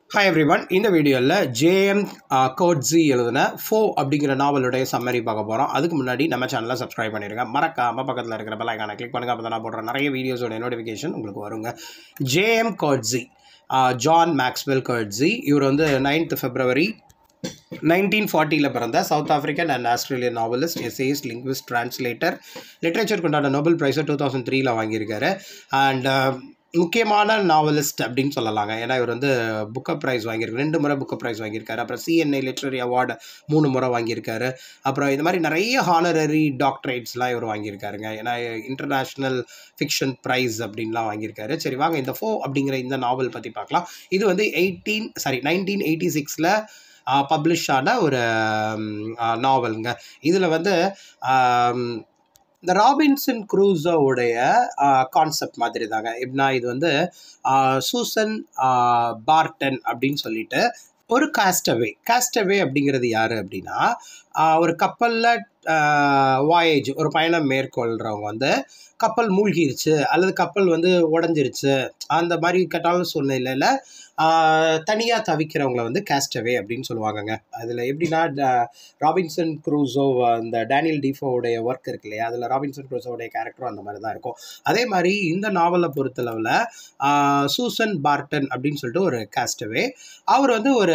hi everyone இந்த வீடியோவில் JM Coetzee எழுதின ஃபோ அப்படிங்கிற நாவலுடைய சம்மரி பார்க்க போகிறோம் அதுக்கு முன்னாடி நம்ம சேனலை சப்ஸ்கிரைப் பண்ணிடுங்க மறக்காம பக்கத்தில் இருக்கிற பெல்லைக்கான கிளிக் பண்ணுங்க அப்போ தான் நான் போடுற நிறைய வீடியோஸோட நோட்டிஃபிகேஷன் உங்களுக்கு வருங்க JM Coetzee John Maxwell Coetzee இவர் வந்து நைன்த் ஃபெப்ரவரி நைன்டீன் ஃபார்ட்டியில் பிறந்த South African and Australian novelist essayist linguist translator லிட்ரேச்சருக்கு உண்டான நோபல் ப்ரைஸை டூ தௌசண்ட் த்ரீல வாங்கியிருக்காரு அண்ட் முக்கியமான நாவலிஸ்ட் அப்படின்னு சொல்லலாங்க ஏன்னா இவர் வந்து புக்கர் ப்ரைஸ் வாங்கியிருக்காரு ரெண்டு முறை புக்கர் ப்ரைஸ் வாங்கியிருக்காரு அப்புறம் சிஎன்ஐ லிட்ரரி அவார்டு மூணு முறை வாங்கியிருக்காரு அப்புறம் இந்த மாதிரி நிறைய ஹானரரி டாக்டரேட்ஸ்லாம் இவர் வாங்கியிருக்காருங்க ஏன்னா இன்டர்நேஷ்னல் ஃபிக்ஷன் ப்ரைஸ் அப்படின்லாம் வாங்கியிருக்காரு சரி வாங்க இந்த ஃபோ அப்படிங்கிற இந்த நாவல் பற்றி பார்க்கலாம் இது வந்து எயிட்டீன் சாரி நைன்டீன் எயிட்டி சிக்ஸில் பப்ளிஷ் ஆன ஒரு நாவலுங்க இதில் வந்து இந்த ராபின்சன் க்ரூஸோவுடைய கான்செப்ட் மாதிரி தாங்க எப்படின்னா இது வந்து சூசன் பார்டன் அப்படின்னு சொல்லிட்டு ஒரு காஸ்டவே காஸ்டவே அப்படிங்கிறது யார் அப்படின்னா ஒரு கப்பலில் வாயேஜ் ஒரு பயணம் மேற்கொள்கிறவங்க வந்து கப்பல் மூழ்கிருச்சு அல்லது கப்பல் வந்து உடஞ்சிருச்சு அந்த மாதிரி கட்டான சூழ்நிலையில் தனியாக தவிக்கிறவங்கள வந்து கேஸ்டவே அப்படின்னு சொல்லுவாங்கங்க அதில் எப்படின்னா ராபின்சன் க்ரூஸோ அந்த டேனியல் டிஃபோவுடைய ஒர்க் இருக்கு இல்லையா அதில் ராபின்சன் க்ரூஸோடைய கேரக்டரும் அந்த மாதிரி தான் இருக்கும் அதே மாதிரி இந்த நாவலை பொறுத்தளவில் சூசன் பார்டன் அப்படின்னு சொல்லிட்டு ஒரு கேஸ்டவே அவர் வந்து ஒரு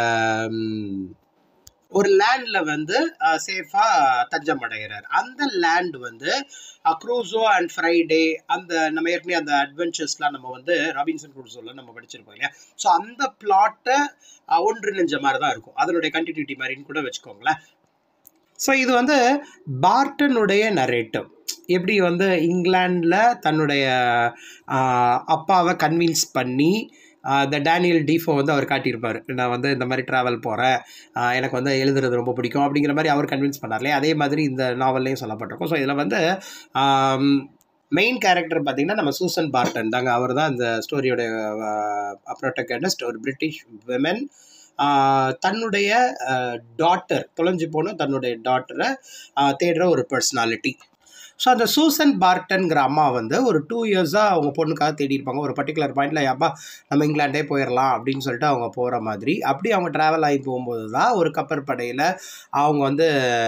ஒரு லேண்டில் வந்து சேஃபாக தஞ்சம் அடைகிறார் அந்த லேண்ட் வந்து க்ரூசோ அண்ட் ஃப்ரைடே அந்த நம்ம ஏற்கனவே அந்த அட்வென்ச்சர்ஸ்லாம் நம்ம வந்து ராபின்சன் க்ரூசோவில் நம்ம படிச்சிருப்போம் இல்லையா ஸோ அந்த பிளாட்டை ஒன்று நெஞ்ச மாதிரி தான் இருக்கும் அதனுடைய கண்டினியூட்டி மாதிரின்னு கூட வச்சுக்கோங்களேன் ஸோ இது வந்து பார்டனுடைய நரேட்டிவ் எப்படி வந்து இங்கிலாண்டில் தன்னுடைய அப்பாவை கன்வின்ஸ் பண்ணி இந்த டேனியல் டீஃபோ வந்து அவர் காட்டியிருப்பார் நான் வந்து இந்த மாதிரி ட்ராவல் போகிறேன் எனக்கு வந்து எழுதுறது ரொம்ப பிடிக்கும் அப்படிங்கிற மாதிரி அவர் கன்வின்ஸ் பண்ணார்லே அதே மாதிரி இந்த நாவல்லையும் சொல்லப்பட்டிருக்கும் ஸோ இதில் வந்து மெயின் கேரக்டர் பார்த்திங்கன்னா நம்ம சூசன் பார்டன் தாங்க அவர் தான் இந்த ஸ்டோரியோட ப்ரொட்டகனிஸ்ட் ஒரு பிரிட்டிஷ் விமன் தன்னுடைய டாட்டர் தொலைஞ்சு போன தன்னுடைய டாட்டரை தேடுற ஒரு பர்சனாலிட்டி ஸோ அந்த சூசன் பார்டன்கிற அம்மா வந்து ஒரு டூ இயர்ஸாக அவங்க பொண்ணுக்காக தேடி இருப்பாங்க ஒரு பர்டிகுலர் பாயிண்டில் அப்பா நம்ம இங்கிலாண்டே போயிடலாம் அப்படின்னு சொல்லிட்டு அவங்க போகிற மாதிரி அப்படி அவங்க ட்ராவல் ஆகி போகும்போது தான் ஒரு கப்பற்படையில் அவங்க வந்து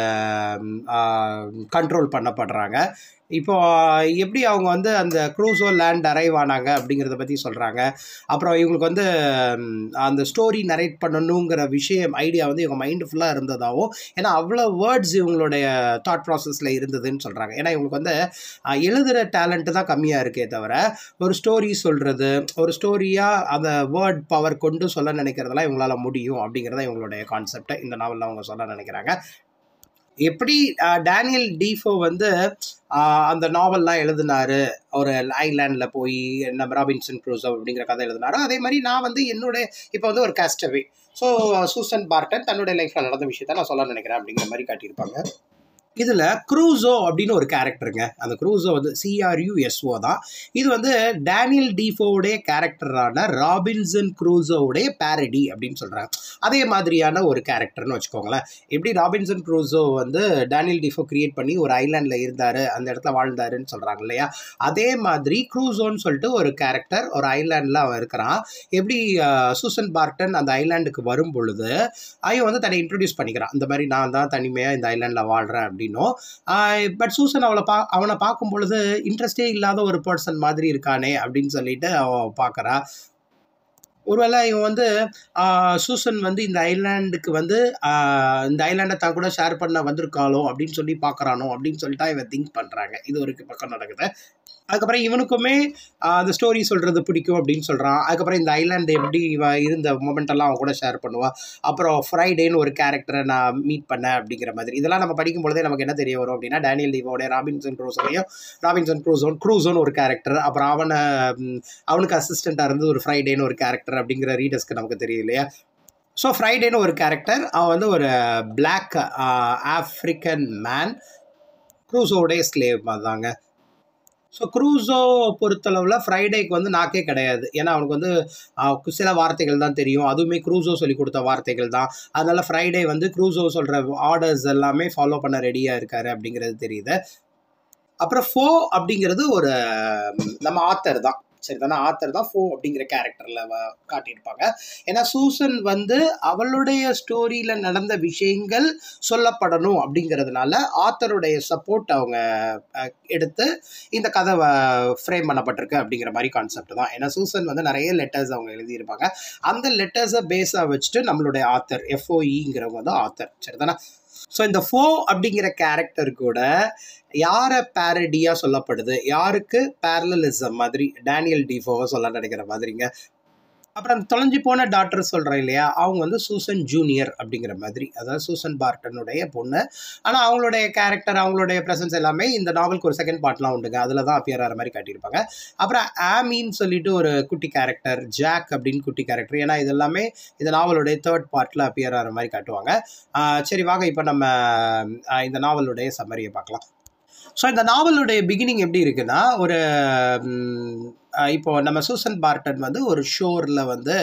கண்ட்ரோல் பண்ணப்படுறாங்க இப்போ எப்படி அவங்க வந்து அந்த க்ரூஸோ லேண்ட் அரைவ் ஆனாங்க அப்படிங்கிறத பற்றி சொல்கிறாங்க அப்புறம் இவங்களுக்கு வந்து அந்த ஸ்டோரி நரேட் பண்ணணுங்கிற விஷயம் ஐடியா வந்து இவங்க மைண்டு ஃபுல்லாக இருந்ததாகவும் ஏன்னா அவ்வளோ வேர்ட்ஸ் இவங்களுடைய தாட் ப்ராசஸில் இருந்ததுன்னு சொல்கிறாங்க ஏன்னா இவங்களுக்கு வந்து எழுதுகிற டேலண்ட்டு தான் கம்மியாக இருக்கே தவிர ஒரு ஸ்டோரி சொல்கிறது ஒரு ஸ்டோரியாக அந்த வேர்ட் பவர் கொண்டு சொல்ல நினைக்கிறதெல்லாம் இவங்களால முடியும் அப்படிங்கிறத இவங்களுடைய கான்செப்டை இந்த நாவலில் அவங்க சொல்ல நினைக்கிறாங்க எப்படி டேனியல் டீஃபோ வந்து அந்த நாவல்லாம் எழுதினாரு ஒரு ஐலாண்டில் போய் நம்ம ராபின்சன் க்ரூஸ் அப்படிங்கிற கதை எழுதினாரோ அதே மாதிரி நான் வந்து என்னுடைய இப்போ வந்து ஒரு காஸ்டவே ஸோ சூசன் பார்டன் தன்னுடைய லைஃப்பில் நடந்த விஷயத்த நான் சொல்ல நினைக்கிறேன் அப்படிங்கிற மாதிரி காட்டியிருப்பாங்க இதில் க்ரூஸோ அப்படின்னு ஒரு கேரக்டருங்க அந்த க்ரூஸோ வந்து சிஆர்யூஎஸ்ஓ தான் இது வந்து டேனியல் டீஃபோவுடைய கேரக்டரான ராபின்சன் க்ரூஸோவுடைய பேரடி அப்படின்னு சொல்கிறாங்க அதே மாதிரியான ஒரு கேரக்டர்னு வச்சுக்கோங்களேன் எப்படி ராபின்சன் க்ரூஸோ வந்து டேனியல் டிஃபோ கிரியேட் பண்ணி ஒரு ஐலாண்டில் இருந்தார் அந்த இடத்துல வாழ்ந்தாருன்னு சொல்கிறாங்க இல்லையா அதே மாதிரி க்ரூஸோன்னு சொல்லிட்டு ஒரு கேரக்டர் ஒரு ஐலாண்டில் அவன் இருக்கிறான் எப்படி சூசன் பார்டன் அந்த ஐலாண்டுக்கு வரும் பொழுது அவன் வந்து தன்னை இன்ட்ரடியூஸ் பண்ணிக்கிறான் இந்த மாதிரி நான் தான் தனிமையாக இந்த ஐலாண்டில் வாழ்கிறேன் அப்படின்னு அப்படின்னும் பட் சூசன் அவளை பா அவனை பார்க்கும் பொழுது இன்ட்ரெஸ்டே இல்லாத ஒரு பர்சன் மாதிரி இருக்கானே அப்படின்னு சொல்லிட்டு அவன் பார்க்குறா ஒருவேளை இவன் வந்து சூசன் வந்து இந்த ஐலாண்டுக்கு வந்து இந்த ஐலாண்டை தான் கூட ஷேர் பண்ண வந்திருக்காளோ அப்படின்னு சொல்லி பார்க்குறானோ அப்படின்னு சொல்லிட்டு இவன் திங்க் பண்ணுறாங்க இது ஒரு பக்கம் நடக்குது அதுக்கப்புறம் இவனுக்குமே அந்த ஸ்டோரி சொல்கிறது பிடிக்கும் அப்படின்னு சொல்கிறான் அதுக்கப்புறம் இந்த ஐலாண்டு எப்படி இவ இருந்த மொமெண்டெல்லாம் அவன் கூட ஷேர் பண்ணுவான் அப்புறம் ஃப்ரைடேன்னு ஒரு கேரக்டரை நான் மீட் பண்ணேன் அப்படிங்கிற மாதிரி இதெல்லாம் நம்ம படிக்கும் பொழுதே நமக்கு என்ன தெரிய வரும் அப்படின்னா டேனியல் டிவோடைய ராபின்சன் க்ரூஸோடையும் ராபின்சன் க்ரூஸோன் க்ரூஸோன்னு ஒரு கேரக்டர் அப்புறம் அவனை அவனுக்கு அசிஸ்டண்ட்டாக இருந்து ஒரு ஃப்ரைடேன்னு ஒரு கேரக்டர் அப்படிங்கிற ரீடர்ஸ்க்கு நமக்கு தெரியும் இல்லையா ஸோ ஃப்ரைடேன்னு ஒரு கேரக்டர் அவன் வந்து ஒரு பிளாக் ஆஃப்ரிக்கன் மேன் க்ரூஸோடைய ஸ்லேவ் மாதிரி தாங்க ஸோ க்ரூஸோ பொறுத்தளவில் ஃப்ரைடேக்கு வந்து நாக்கே கிடையாது ஏன்னா அவனுக்கு வந்து சில வார்த்தைகள் தான் தெரியும் அதுவுமே க்ரூஸோ சொல்லி கொடுத்த வார்த்தைகள் தான் அதனால் ஃப்ரைடே வந்து க்ரூஸோ சொல்கிற ஆர்டர்ஸ் எல்லாமே ஃபாலோ பண்ண ரெடியாக இருக்காரு அப்படிங்கிறது தெரியுது அப்புறம் ஃபோ அப்படிங்கிறது ஒரு நம்ம ஆத்தர் தான் சரி தானே ஆத்தர் தான் ஃபோ அப்படிங்கிற கேரக்டரில் காட்டியிருப்பாங்க ஏன்னா சூசன் வந்து அவளுடைய ஸ்டோரியில் நடந்த விஷயங்கள் சொல்லப்படணும் அப்படிங்கிறதுனால ஆத்தருடைய சப்போர்ட் அவங்க அஹ், எடுத்து இந்த கதை ஃப்ரேம் பண்ணப்பட்டிருக்கு அப்படிங்கிற மாதிரி கான்செப்ட் தான் ஏன்னா சூசன் வந்து நிறைய லெட்டர்ஸ் அவங்க எழுதியிருப்பாங்க அந்த லெட்டர்ஸை பேஸாக வச்சுட்டு நம்மளுடைய ஆத்தர் எஃப்ஓஇங்கிறவங்க வந்து ஆத்தர் சரிதானே ஸோ இந்த ஃபோ அப்படிங்கிற கேரக்டர் கூட யாரை பேரடியாக சொல்லப்படுது யாருக்கு பேரலிசம் மாதிரி டேனியல் டிஃபோவை சொல்ல நினைக்கிற மாதிரிங்க அப்புறம் அந்த தொலைஞ்சு போன டாக்டர் சொல்கிறேன் இல்லையா அவங்க வந்து சூசன் ஜூனியர் அப்படிங்கிற மாதிரி அதாவது சூசன் பார்ட்டனுடைய பொண்ணு ஆனால் அவங்களுடைய கேரக்டர் அவங்களுடைய ப்ரெசன்ஸ் எல்லாமே இந்த நாவலுக்கு ஒரு செகண்ட் பார்ட்லாம் உண்டுங்க அதில் தான் அப்பியர் ஆகிற மாதிரி காட்டியிருப்பாங்க அப்புறம் ஆமின்னு சொல்லிட்டு ஒரு குட்டி கேரக்டர் ஜாக் அப்படின்னு குட்டி கேரக்டர் ஏன்னா இது எல்லாமே இந்த நாவலுடைய தேர்ட் பார்ட்டில் அப்பியர் ஆகிற மாதிரி காட்டுவாங்க ஆஹ் சரி வாங்க இப்போ நம்ம ஆஹ் இந்த நாவலுடைய சம்மரியை பார்க்கலாம் ஸோ இந்த நாவலுடைய பிகினிங் எப்படி இருக்குன்னா ஒரு ம், ஆஹ் இப்போ நம்ம சூசன் பார்ட்டன் வந்து ஒரு ஷோரில் வந்து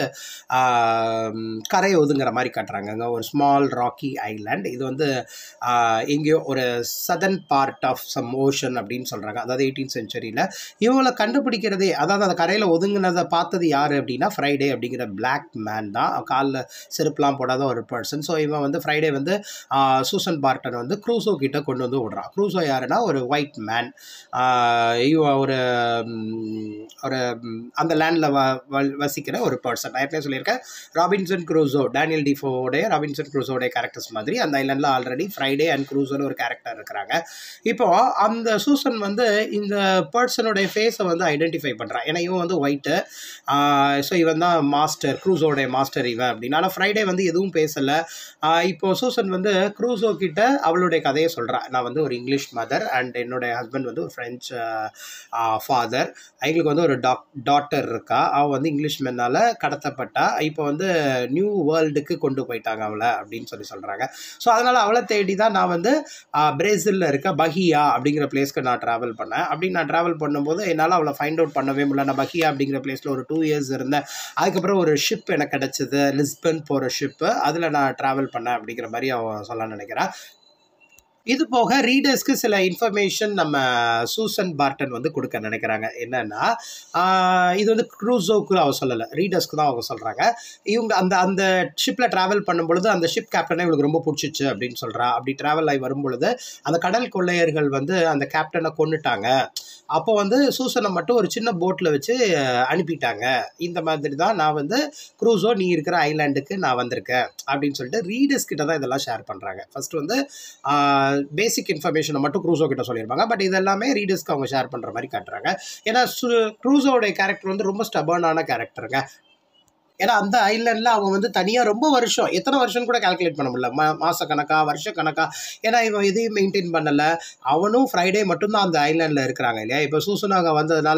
ஆஹ் கரை ஒதுங்குற மாதிரி காட்டுறாங்கங்க ஒரு ஸ்மால் ராக்கி ஐலாண்ட் இது வந்து ஆஹ் எங்கேயோ ஒரு southern part of some ocean அப்படின்னு சொல்கிறாங்க அதாவது எயிட்டீன் செஞ்சுரியில் இவங்களை கண்டுபிடிக்கிறதே அதாவது அந்த கரையில் ஒதுங்கினதை பார்த்தது யார் அப்படின்னா ஃப்ரைடே அப்படிங்கிற பிளாக் மேன் தான் காலில் செருப்புலாம் போடாத ஒரு பர்சன் ஸோ இவன் வந்து ஃப்ரைடே வந்து ஆஹ் சூசன் பார்ட்டன் வந்து க்ரூசோ கிட்ட கொண்டு வந்து விடுறான் க்ரூசோ யாருன்னா ஒரு ஒயிட் மேன் இவன் ஒரு ம், ஒரு ம், அந்த லேண்டில் வ வ- வசிக்கிற ஒரு பர்சன் நான் ஏற்கனவே சொல்லியிருக்கேன் ராபின்சன் க்ரூசோ டேனியல் டிஃபோடைய ராபின்சன் க்ரூசோடைய கேரக்டர்ஸ் மாதிரி அந்த ஐலாண்டில் ஆல்ரெடி ஃப்ரைடே அண்ட் க்ரூசோன்னு ஒரு கேரக்டர் இருக்கிறாங்க இப்போ அந்த சூசன் வந்து இந்த பர்சனுடைய ஃபேஸை வந்து ஐடென்டிஃபை பண்ணுறான் ஏன்னா இவன் வந்து ஒயிட்டு ஸோ இவன் தான் மாஸ்டர் க்ரூசோடைய மாஸ்டர் இவன் அப்படின்னு ஆனால் ஃப்ரைடே வந்து எதுவும் பேசலை இப்போ சூசன் வந்து க்ரூசோ கிட்ட அவளுடைய கதையை சொல்கிறான் நான் வந்து ஒரு இங்கிலீஷ் மதர் அண்ட் என்னுடைய ஹஸ்பண்ட் வந்து ஒரு ஃப்ரெஞ்ச் ஃபாதர் எங்களுக்கு வந்து ஒரு டாக் டாட்டர் இருக்கா அவள் வந்து இங்கிலீஷ் மேனால் கடத்தப்பட்டா இப்போ வந்து நியூ வேர்ல்டுக்கு கொண்டு போயிட்டாங்க அவளை அப்படின்னு சொல்லி சொல்கிறாங்க ஸோ அதனால் அவளை தேடி தான் நான் வந்து பிரேசிலில் இருக்க பஹியா அப்படிங்கிற பிளேஸ்க்கு நான் ட்ராவல் பண்ணேன் அப்படி நான் ட்ராவல் பண்ணும்போது என்னால் அவளை ஃபைண்ட் அவுட் பண்ணவே முடியல நான் பஹியா அப்படிங்கிற பிளேஸில் ஒரு டூ இயர்ஸ் இருந்தேன் அதுக்கப்புறம் ஒரு ஷிப் எனக்கு கிடச்சிது லிஸ்பன் போகிற ஷிப்பு அதில் நான் ட்ராவல் பண்ணேன் அப்படிங்கிற மாதிரி அவன் சொல்ல நினைக்கிறேன் இது போக ரீடர்ஸ்க்கு சில இன்ஃபர்மேஷன் நம்ம சூசன் பார்ட்டன் வந்து கொடுக்க நினைக்கிறாங்க என்னன்னா ஆஹ் இது வந்து க்ரூசோக்கு அவ சொல்லலை ரீடர்ஸ்க்கு தான் அவங்க சொல்கிறாங்க இவங்க அந்த அந்த ஷிப்பில் ட்ராவல் பண்ணும் பொழுது அந்த ஷிப் கேப்டனை இவங்களுக்கு ரொம்ப பிடிச்சிச்சு அப்படின்னு சொல்கிறா அப்படி ட்ராவல் ஆகி வரும் பொழுது அந்த கடல் கொள்ளையர்கள் வந்து அந்த கேப்டனை கொன்னுட்டாங்க அப்போ வந்து சூசனை மட்டும் ஒரு சின்ன போட்டில் வச்சு அஹ், அனுப்பிட்டாங்க இந்த மாதிரி தான் நான் வந்து க்ரூசோ நீ இருக்கிற ஐலாண்டுக்கு நான் வந்திருக்கேன் அப்படின்னு சொல்லிட்டு ரீடர்ஸ் கிட்ட தான் இதெல்லாம் ஷேர் பண்ணுறாங்க ஃபர்ஸ்ட் வந்து பேசிக் இன்ஃபர்மேஷனை மட்டும் க்ரூசோ கிட்ட சொல்லியிருப்பாங்க பட் இதெல்லாமே ரீடர்ஸ்க்கு அவங்க ஷேர் பண்ணுற மாதிரி காட்டுறாங்க ஏன்னா க்ரூசோடைய கேரக்டர் வந்து ரொம்ப ஸ்டபர்னான கேரக்டருங்க ஏன்னா அந்த ஐலாண்டில் அவங்க வந்து தனியாக ரொம்ப வருஷம் எத்தனை வருஷம் கூட கால்குலேட் பண்ண முடியல மா மாத கணக்கா வருஷ கணக்கா ஏன்னா இவன் எதையும் மெயின்டைன் பண்ணலை அவனும் ஃப்ரைடே மட்டும்தான் அந்த ஐலாண்டில் இருக்கிறாங்க இல்லையா இப்போ சூசனாக வந்ததுனால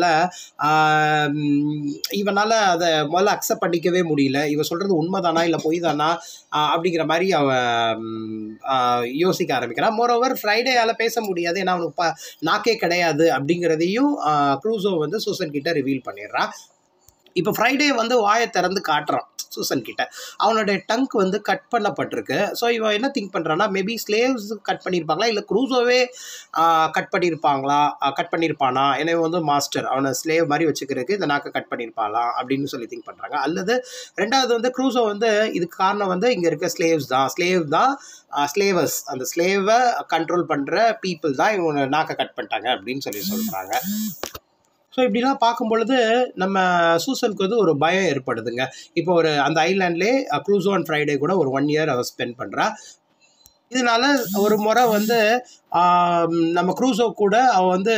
ஆம், இவனால அதை முதல்ல அக்செப்ட் பண்ணிக்கவே முடியல இவன் சொல்கிறது உண்மைதானா இல்லை பொய் தானா ஆஹ் அப்படிங்கிற மாதிரி அவன் ம், ஆஹ் யோசிக்க ஆரம்பிக்கிறான் மோரோவர் ஃப்ரைடேயால் பேச முடியாது ஏன்னா அவனுக்கு ப நாக்கே கிடையாது அப்படிங்கிறதையும் க்ரூசோ வந்து சூசன் கிட்ட ரிவீல் பண்ணிடுறான் இப்போ ஃப்ரைடே வந்து வாயை திறந்து காட்டுறான் சூசன் கிட்ட அவனுடைய டங்க் வந்து கட் பண்ணப்பட்டிருக்கு ஸோ இவன் என்ன திங்க் பண்ணுறான்னா மேபி ஸ்லேவ்ஸ் கட் பண்ணியிருப்பாங்களா இல்லை க்ரூசோவே கட் பண்ணியிருப்பாங்களா கட் பண்ணியிருப்பானா ஏன்னா இவன் வந்து மாஸ்டர் அவனை ஸ்லேவ் மாதிரி வச்சுக்கிறதுக்கு இந்த நாக்கை கட் பண்ணியிருப்பாளா அப்படின்னு சொல்லி திங்க் பண்ணுறாங்க அல்லது ரெண்டாவது வந்து க்ரூசோ வந்து இதுக்கு காரணம் வந்து இங்கே இருக்க ஸ்லேவ்ஸ் தான் ஸ்லேவ் தான் ஸ்லேவர்ஸ் அந்த ஸ்லேவை கண்ட்ரோல் பண்ணுற பீப்புள் தான் இவங்க நாக்கை கட் பண்ணிட்டாங்க அப்படின்னு சொல்லி சொல்கிறாங்க ஸோ இப்படிலாம் பார்க்கும் பொழுது நம்ம சூசனுக்கு வந்து ஒரு பயம் ஏற்படுதுங்க இப்போ ஒரு அந்த ஐலாண்ட்லேயே க்ரூசோ அண்ட் ஃப்ரைடே கூட ஒரு ஒன் இயர் அவள் ஸ்பெண்ட் பண்ணுறா இதனால ஒரு முறை வந்து ஆம், நம்ம க்ரூசோ கூட அவள் வந்து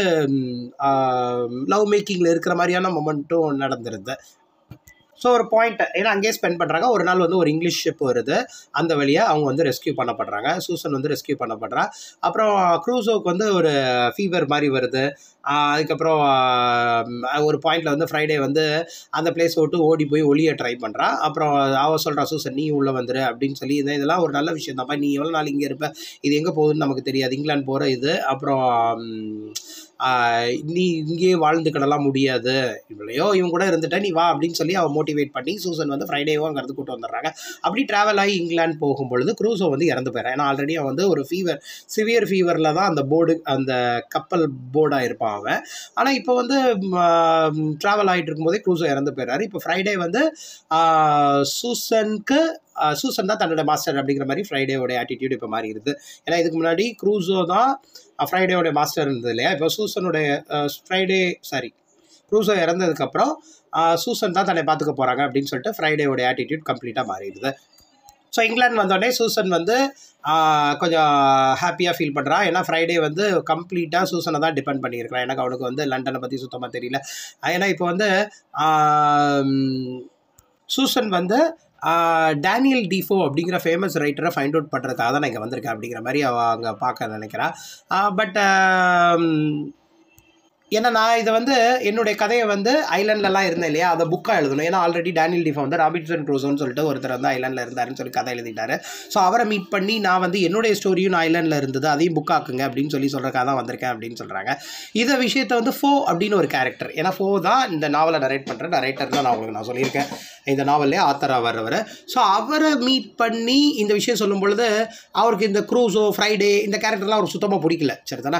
லவ் மேக்கிங்கில் இருக்கிற மாதிரியான மொமெண்ட்டும் நடந்துருது ஸோ ஒரு பாயிண்ட் ஏன்னா அங்கேயே ஸ்பெண்ட் பண்ணுறாங்க ஒரு நாள் வந்து ஒரு இங்கிலீஷ் ஷிப் வருது அந்த வழியாக அவங்க வந்து ரெஸ்கியூ பண்ணப்படுறாங்க சூசன் வந்து ரெஸ்கியூ பண்ணப்படுறா அப்புறம் க்ரூசோக்கு வந்து ஒரு ஃபீவர் மாதிரி வருது ஆஹ் அதுக்கப்புறம் ஆஹ் ஒரு பாயிண்டில் வந்து ஃப்ரைடே வந்து அந்த பிளேஸை விட்டு ஓடி போய் ஒளிய ட்ரை பண்ணுறா அப்புறம் அவ சொல்கிறா சூசன் நீ உள்ளே வந்துரு அப்படின்னு சொல்லி இது இதெல்லாம் ஒரு நல்ல விஷயம் தான்ப்பா நீ எவ்வளோ நாள் இங்கே இருப்ப இது எங்கே போகுதுன்னு நமக்கு தெரியாது இங்கிலாந்து போகிற இது அப்புறம் ம், ஆஹ் நீ இங்கேயே வாழ்ந்துக்கிடலாம் முடியாது இவ்வளையோ இவன் கூட இருந்துட்ட நீ வா அப்படின்னு சொல்லி அவன் மோட்டிவேட் பண்ணி சூசன் வந்து ஃப்ரைடேவும் அங்கேருந்து கூட்டு வந்துடுறாங்க அப்படி ட்ராவல் ஆகி இங்கிலாந்து போகும்பொழுது க்ரூஸோ வந்து இறந்து போயிடறான் ஏன்னா ஆல்ரெடி அவன் வந்து ஒரு ஃபீவர் சிவியர் ஃபீவரில் தான் அந்த போர்டு அந்த கப்பல் போர்டாக இருப்பான் அவன் ஆனால் இப்போ வந்து ட்ராவல் ஆகிட்டு இருக்கும்போதே க்ரூஸோ இறந்து போயிடுறாரு இப்போ ஃப்ரைடே வந்து ஆஹ் சூசனுக்கு ஆஹ் சூசன் தான் தன்னோட மாஸ்டர் அப்படிங்கிற மாதிரி ஃப்ரைடேவோட ஆட்டிடியூட் இப்போ மாறி இருக்குது ஏன்னா இதுக்கு முன்னாடி க்ரூஸோ தான் ஃப்ரைடேவோட மாஸ்டர் இருந்தது இல்லையா இப்போ சூசனுடைய ஃப்ரைடே சாரி க்ரூஸோ இறந்ததுக்கப்புறம் சூசன் தான் தன்னை பார்த்துக்க போகிறாங்க அப்படின்னு சொல்லிட்டு ஃப்ரைடேவோட ஆட்டிடியூட் கம்ப்ளீட்டாக மாறிடுது ஸோ இங்கிலாந்து வந்தோடனே சூசன் வந்து ஆஹ், கொஞ்சம் ஹாப்பியாக ஃபீல் பண்ணுறான் ஏன்னா ஃப்ரைடே வந்து கம்ப்ளீட்டாக சூசனை தான் டிபெண்ட் பண்ணியிருக்கிறான் எனக்கு அவனுக்கு வந்து லண்டனை பற்றி சுத்தமாக தெரியல ஏன்னா இப்போ வந்து ஆம், சூசன் வந்து ஆஹ், டேனியல் டிஃபோ அப்படிங்கிற ஃபேமஸ் ரைட்டரை ஃபைண்ட் அவுட் பண்ணுறதுக்காக தான் நான் இங்கே வந்திருக்கேன் அப்படிங்கிற மாதிரி அவள் அங்கே பார்க்க நினைக்கிறான் பட் ஏன்னா நான் இதை வந்து என்னுடைய கதையை வந்து ஐலாண்ட்லலாம் இருந்தேன் இல்லையா அதை புக்காக எழுதணும் ஏன்னா ஆல்ரெடி டேனியல் டிஃபோ வந்து ராபின்சன் க்ரூசோன்னு சொல்லிட்டு ஒருத்தர் வந்து ஐலாண்டில் இருந்தாருன்னு சொல்லி கதை எழுதிட்டாரு ஸோ அவரை மீட் பண்ணி நான் வந்து என்னுடைய ஸ்டோரியும் நான் ஐலாண்டில் இருந்தது அதையும் புக் ஆக்குங்க அப்படின்னு சொல்லி சொல்கிறக்காக தான் வந்திருக்கேன் அப்படின்னு சொல்கிறாங்க இதை விஷயத்தை வந்து ஃபோ அப்படின்னு ஒரு கேரக்டர் ஏன்னா ஃபோ தான் இந்த நாவலை நரேட் பண்ணுற நரேட்டர் தான் நான் உங்களுக்கு நான் சொல்லியிருக்கேன் இந்த நாவல்லே ஆத்தராக வர்றவர் ஸோ அவரை மீட் பண்ணி இந்த விஷயம் சொல்லும் பொழுது அவருக்கு இந்த க்ரூஸோ ஃப்ரைடே இந்த கேரக்டர்லாம் அவருக்கு சுத்தமாக பிடிக்கல சரி தானே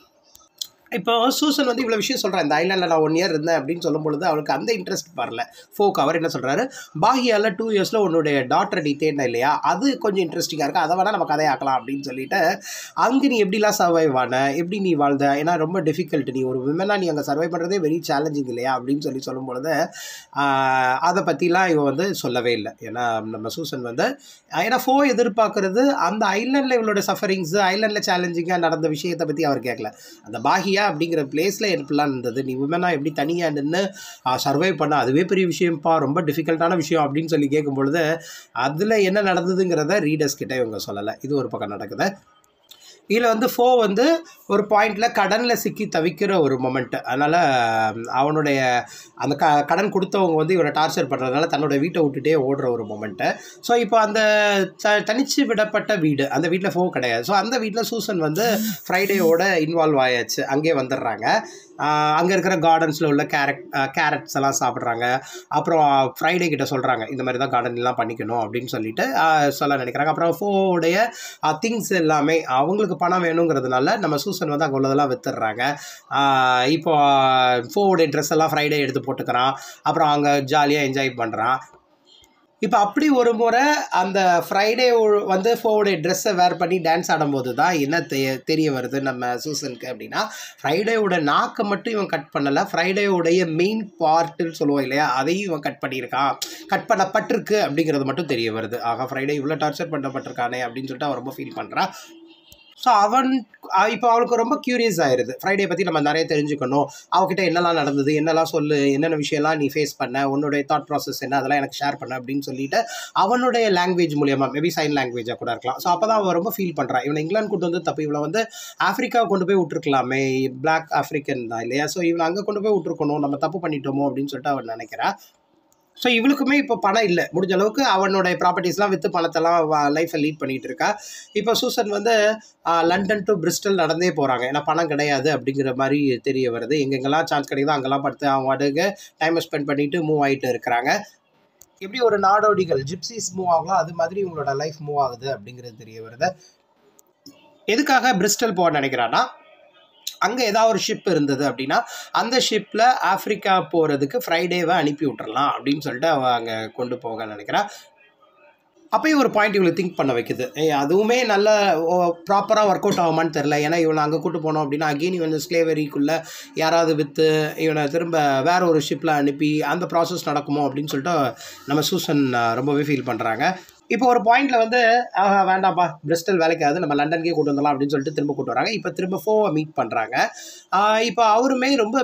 இப்போ சூசன் வந்து இவ்வளோ விஷயம் சொல்கிறேன் இந்த ஐலாண்டில் நான் ஒன் இயர் இருந்தேன் அப்படின்னு சொல்லும் பொழுது அவருக்கு அந்த இன்ட்ரெஸ்ட் வரல ஃபோக் அவர் என்ன சொல்கிறாரு பாகியால் டூ இயர்ஸில் உன்னுடைய டாக்டர் நீ தேடின இல்லையா அது கொஞ்சம் இன்ட்ரெஸ்டிங்காக இருக்குது அதை வேணால் நம்ம கதையாக்கலாம் அப்படின்னு சொல்லிட்டு அங்கே நீ எப்படிலாம் சர்வைவ் ஆன எப்படி நீ வாழ்ந்த ஏன்னா ரொம்ப டிஃபிகல்ட் நீ ஒரு விமனாக நீ அங்கே சர்வை பண்ணுறதே வெரி சேலஞ்சிங் இல்லையா அப்படின்னு சொல்லி சொல்லும் பொழுது ஆஹ், அதை பற்றிலாம் இவன் வந்து சொல்லவே இல்லை ஏன்னா நம்ம சூசன் வந்து ஏன்னா ஃபோ எதிர்பார்க்கறது அந்த ஐலாண்டில் இவளோட சஃபரிங்ஸு ஐலாண்டில் சேலஞ்சிங்காக நடந்த விஷயத்தை பற்றி அவர் கேட்கல அந்த பாகியா அப்படிங்கிற பிளேஸில் எப்படிலாம் இருந்தது நீ உமனாக எப்படி தனியாக நின்று சர்வை பண்ண அதுவே பெரிய விஷயம்ப்பா ரொம்ப டிஃபிகல்ட்டான விஷயம் அப்படின்னு சொல்லி கேட்கும் பொழுது அதில் என்ன நடந்ததுங்கிறத ரீடர்ஸ் கிட்ட இவங்க சொல்லலை இது ஒரு பக்கம் நடக்குது இதில் வந்து ஃபோ வந்து ஒரு பாயிண்டில் கடனில் சிக்கி தவிக்கிற ஒரு மொமெண்ட் அதனால் அவனுடைய அந்த க கடன் கொடுத்தவங்க வந்து இவனை டார்ச்சர் பண்ணுறதுனால தன்னோட வீட்டை விட்டுட்டே ஓடுற ஒரு மொமெண்ட்டு ஸோ இப்போ அந்த த தனிச்சு விடப்பட்ட வீடு அந்த வீட்டில் ஃபோ கிடையாது ஸோ அந்த வீட்டில் சூசன் வந்து ஃப்ரைடேயோட இன்வால்வ் ஆயாச்சு அங்கேயே வந்துடுறாங்க அங்கே இருக்கிற கார்டன்ஸில் உள்ள கேரட் கேரட்ஸ் எல்லாம் சாப்பிட்றாங்க அப்புறம் ஃப்ரைடே கிட்ட சொல்கிறாங்க இந்த மாதிரி தான் கார்டன் எல்லாம் பண்ணிக்கணும் அப்படின்னு சொல்லிட்டு ஆஹ், சொல்ல நினைக்கிறாங்க அப்புறம் ஃபோவுடைய திங்ஸ் எல்லாமே அவங்களுக்கு பணம் வேணுங்கிறதுனால நம்ம சூசன் வந்து அங்கே உள்ளதெல்லாம் வித்துடுறாங்க ஆஹ், இப்போ ஃபோவுடைய ட்ரெஸ் எல்லாம் ஃப்ரைடே எடுத்து போட்டுக்கிறான் அப்புறம் அங்கே ஜாலியாக என்ஜாய் பண்ணுறான் இப்போ அப்படி ஒரு முறை அந்த ஃப்ரைடே வந்து ஃபோவுடைய ட்ரெஸ்ஸை வேர் பண்ணி டான்ஸ் ஆடும்போது தான் என்ன தெரிய தெரிய வருது நம்ம சூசனுக்கு அப்படின்னா ஃப்ரைடேவோட நாக்கை மட்டும் இவன் கட் பண்ணலை ஃப்ரைடேவுடைய மெயின் பார்ட்டுன்னு சொல்லுவோம் இல்லையா அதையும் இவன் கட் பண்ணியிருக்கான் கட் பண்ணப்பட்டிருக்கு அப்படிங்கிறது மட்டும் தெரிய வருது ஆக ஃப்ரைடே இவ்வளோ டார்ச்சர் பண்ணப்பட்டிருக்கானே அப்படின்னு சொல்லிட்டு அவன் ரொம்ப ஃபீல் பண்ணுறான் ஸோ அவன் அஹ் இப்போ அவளுக்கு ரொம்ப க்யூரியஸ் ஆயிடுது ஃப்ரைடே பற்றி நம்ம நிறைய தெரிஞ்சுக்கணும் அவகிட்ட என்னெல்லாம் நடந்தது என்னெல்லாம் சொல்லு என்னென்ன விஷயம்லாம் நீ ஃபேஸ் பண்ண உன்னுடைய தாட் ப்ராசஸ் என்ன அதெல்லாம் எனக்கு ஷேர் பண்ண அப்படின்னு சொல்லிட்டு அவனுடைய லாங்குவேஜ் மூலியமாக மேபி சைன் லாங்குவேஜாக கூட இருக்கலாம் ஸோ அப்போ தான் அவன் ரொம்ப ஃபீல் பண்ணுறான் இவனை இங்கிலாந்து கொண்டு வந்து தப்பு இவளை வந்து ஆஃப்ரிக்கா கொண்டு போய் விட்டுருக்கலாமே பிளாக் ஆஃப்ரிக்கன் தான் இல்லையா ஸோ இவனை அங்கே கொண்டு போய் விட்டுருக்கணும் நம்ம தப்பு பண்ணிட்டோமோ அப்படின்னு சொல்லிட்டு அவன் நினைக்கிறா ஸோ இவளுக்குமே இப்போ பணம் இல்லை முடிஞ்ச அளவுக்கு அவனுடைய ப்ராப்பர்ட்டிஸ்லாம் விற்று பணத்தெல்லாம் லைஃப்பை லீட் பண்ணிகிட்டு இருக்கா இப்போ சூசன் வந்து ஆஹ், லண்டன் டு பிரிஸ்டல் நடந்தே போகிறாங்க ஏன்னா பணம் கிடையாது அப்படிங்கிற மாதிரி தெரிய வருது எங்கெங்கெல்லாம் சான்ஸ் கிடைக்குதோ அங்கெல்லாம் படுத்து அவங்க வாடகை டைமை ஸ்பெண்ட் பண்ணிட்டு மூவ் ஆகிட்டு இருக்கிறாங்க எப்படி ஒரு நாடோடிகள் ஜிப்சிஸ் மூவ் ஆகலாம் அது மாதிரி இவங்களோட லைஃப் மூவ் ஆகுது அப்படிங்கிறது தெரிய வருது எதுக்காக பிரிஸ்டல் போக நினைக்கிறான்னா அங்கே ஏதாவது ஒரு ஷிப் இருந்தது அப்படின்னா அந்த ஷிப்பில் ஆஃப்ரிக்கா போகிறதுக்கு ஃப்ரைடேவை அனுப்பி விட்டுறலாம் அப்படின்னு சொல்லிட்டு அவ அங்கே கொண்டு போக நினைக்கிறா அப்பயும் ஒரு பாயிண்ட் இவங்களை திங்க் பண்ண வைக்குது ஏய் அதுவுமே நல்ல ப்ராப்பராக ஒர்க் அவுட் ஆகுமான்னு தெரில ஏன்னா இவனை அங்கே கூட்டு போனோம் அப்படின்னா அகெயின் இவன் ஸ்லேவரிக்குள்ளே யாராவது விற்று இவனை திரும்ப வேற ஒரு ஷிப்பில் அனுப்பி அந்த ப்ராசஸ் நடக்குமோ அப்படின்னு சொல்லிட்டு நம்ம சூசன் அஹ், ரொம்பவே ஃபீல் பண்ணுறாங்க இப்போ ஒரு பாயிண்ட்ல வந்து ஆஹா வேண்டாம்ப்பா பிரிஸ்டல் வேலைக்காது நம்ம லண்டனுக்கே கூட்டு வந்துடலாம் அப்படின்னு சொல்லிட்டு திரும்ப கூட்டு வராங்க இப்போ திரும்ப ஃபோவை மீட் பண்ணுறாங்க இப்போ அவருமே ரொம்ப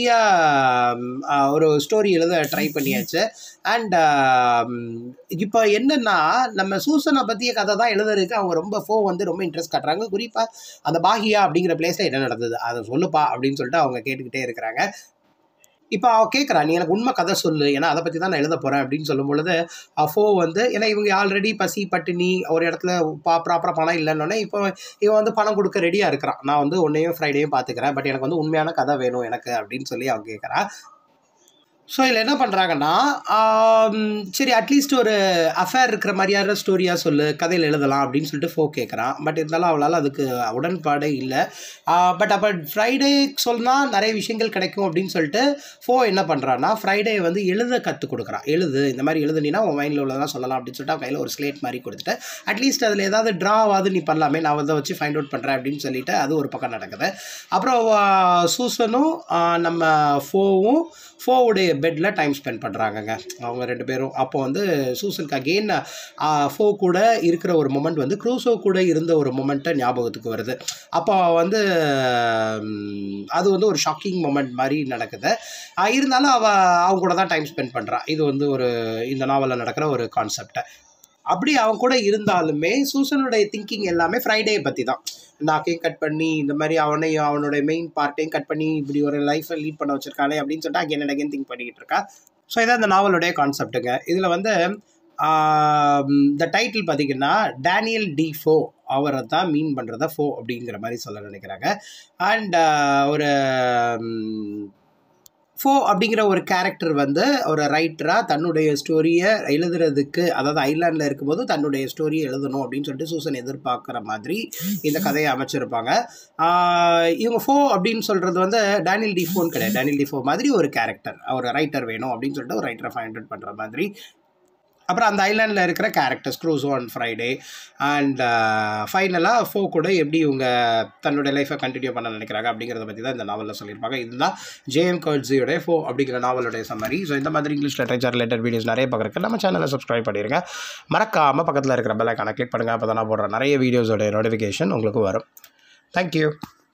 பிஸியாக ஒரு ஸ்டோரி எழுத ட்ரை பண்ணியாச்சு அண்ட் இப்போ என்னன்னா நம்ம சூசனை பற்றிய கதை தான் எழுதுறதுக்கு அவங்க ரொம்ப ஃபோ வந்து ரொம்ப இன்ட்ரெஸ்ட் காட்டுறாங்க குறிப்பாக அந்த பாகியா அப்படிங்கிற பிளேஸில் என்ன நடந்தது அதை சொல்லுப்பா அப்படின்னு சொல்லிட்டு அவங்க கேட்டுக்கிட்டே இருக்கிறாங்க இப்போ அவ கேட்குறா நீ எனக்கு உண்மை கதை சொல்லு ஏன்னா அதை பற்றி தான் நான் எழுத போகிறேன் அப்படின்னு சொல்லும் பொழுது ஃபோ வந்து ஏன்னா இவங்க ஆல்ரெடி பசி பட்டினி ஒரு இடத்துல பா ப்ராப்பராக பணம் இல்லைன்னொடனே இப்போ இவன் வந்து பணம் கொடுக்க ரெடியாக இருக்கிறான் நான் வந்து உன்னையும் ஃப்ரைடேயும் பார்த்துக்கிறேன் பட் எனக்கு வந்து உண்மையான கதை வேணும் எனக்கு அப்படின்னு சொல்லி அவன் கேட்குறா ஸோ இதில் என்ன பண்ணுறாங்கன்னா சரி அட்லீஸ்ட் ஒரு அஃபேர் இருக்கிற மாதிரியான ஸ்டோரியாக சொல்லு கதையில் எழுதலாம் அப்படின்னு சொல்லிட்டு ஃபோ கேட்குறான் பட் இருந்தாலும் அவளால் அதுக்கு உடன்பாடே இல்லை பட் அப்போ ஃப்ரைடே சொன்னால் நிறைய விஷயங்கள் கிடைக்கும் அப்படின்னு சொல்லிட்டு ஃபோ என்ன பண்ணுறான்னா ஃப்ரைடே வந்து எழுத கற்றுக் கொடுக்குறான் எழுது இந்த மாதிரி எழுதுனீன்னா உன் மைண்டில் உள்ளதெல்லாம் சொல்லலாம் அப்படின்னு சொல்லிட்டு அவன் கையில் ஒரு ஸ்லேட் மாதிரி கொடுத்துட்டு அட்லீஸ்ட் அதில் ஏதாவது ட்ராவாவது நீ பண்ணலாமே நான் அதை வச்சு ஃபைண்ட் அவுட் பண்ணுறேன் அப்படின்னு சொல்லிட்டு அது ஒரு பக்கம் நடக்குது அப்புறம் ஆஹ், சூசனும் ஆஹ், நம்ம ஃபோவும் ஃபோவுடைய பெட்டில் டைம் ஸ்பெண்ட் பண்ணுறாங்கங்க அவங்க ரெண்டு பேரும் அப்போ வந்து சூசனுக்கு அகெயின் ஃபோ கூட இருக்கிற ஒரு மொமெண்ட் வந்து க்ரூசோ கூட இருந்த ஒரு மொமெண்ட்டை ஞாபகத்துக்கு வருது அப்போ வந்து ம், அது வந்து ஒரு ஷாக்கிங் மொமெண்ட் மாதிரி நடக்குது ஆஹ், இருந்தாலும் அவ அவங்க கூட தான் டைம் ஸ்பெண்ட் பண்ணுறான் இது வந்து ஒரு இந்த நாவலில் நடக்கிற ஒரு கான்செப்டை அப்படி அவன் கூட இருந்தாலுமே சூசனுடைய திங்கிங் எல்லாமே ஃப்ரைடே பற்றி தான் நாக்கையும் கட் பண்ணி இந்த மாதிரி அவனையும் அவனுடைய மெயின் பார்ட்டையும் கட் பண்ணி இப்படி ஒரு லைஃப்பை லீட் பண்ண வச்சிருக்கானே அப்படின்னு சொல்லிட்டு அகைன் அண்ட் அகைன் திங்க் பண்ணிக்கிட்டு இருக்கா ஸோ இதான் இந்த நாவலுடைய கான்செப்ட்டுங்க இதில் வந்து த டைட்டில் பார்த்தீங்கன்னா டேனியல் டி ஃபோ அவரை தான் மீன் பண்ணுறத ஃபோ அப்படிங்கிற மாதிரி சொல்ல நினைக்கிறாங்க அண்ட் ஒரு ம், ஃபோ அப்படிங்கிற ஒரு கேரக்டர் வந்து ஒரு ரைட்டராக தன்னுடைய ஸ்டோரியை எழுதுறதுக்கு அதாவது ஐலாண்டில் இருக்கும்போது தன்னுடைய ஸ்டோரியை எழுதணும் அப்படின்னு சொல்லிட்டு சூசன் எதிர்பார்க்குற மாதிரி இந்த கதையை அமைச்சிருப்பாங்க ஆஹ் இவங்க ஃபோ அப்படின்னு சொல்கிறது வந்து டேனியல் டிஃபோன் கிடையாது டேனியல் டிஃபோ மாதிரி ஒரு கேரக்டர் ஒரு ரைட்டர் வேணும் அப்படின்னு சொல்லிட்டு ஒரு ரைட்டரை ஃபைண்ட் அவுட் பண்ணுற மாதிரி அப்புறம் அந்த ஐலாண்டில் இருக்கிற characters Crusoe and Friday and ஃபைனலாக ஃபோ கூட எப்படி இவங்க தன்னுடைய லைஃப்பை கண்டினியூ பண்ண நினைக்கிறாங்க அப்படிங்கிறத பற்றி தான் இந்த நாவலில் சொல்லியிருப்பாங்க இதுதான் ஜேஎம் கர்ட்ஸியோடைய ஃபோ அப்படிங்கிற நாவலுடைய சம்மரி ஸோ இந்த மாதிரி இங்கிலீஷ் லிட்டரேச்சர் ரிலேட்டட் வீடியோஸ் நிறைய பார்க்குறதுக்கு நம்ம சேனலை சப்ஸ்கிரைப் பண்ணிடுங்க மறக்காமல் பக்கத்தில் இருக்கிற பெல் ஐக்கானை கிளிக் பண்ணுங்கள் அப்போ தான் நான் போடுற நிறைய வீடியோஸோட நோட்டிஃபிகேஷன் உங்களுக்கு வரும் தேங்க்யூ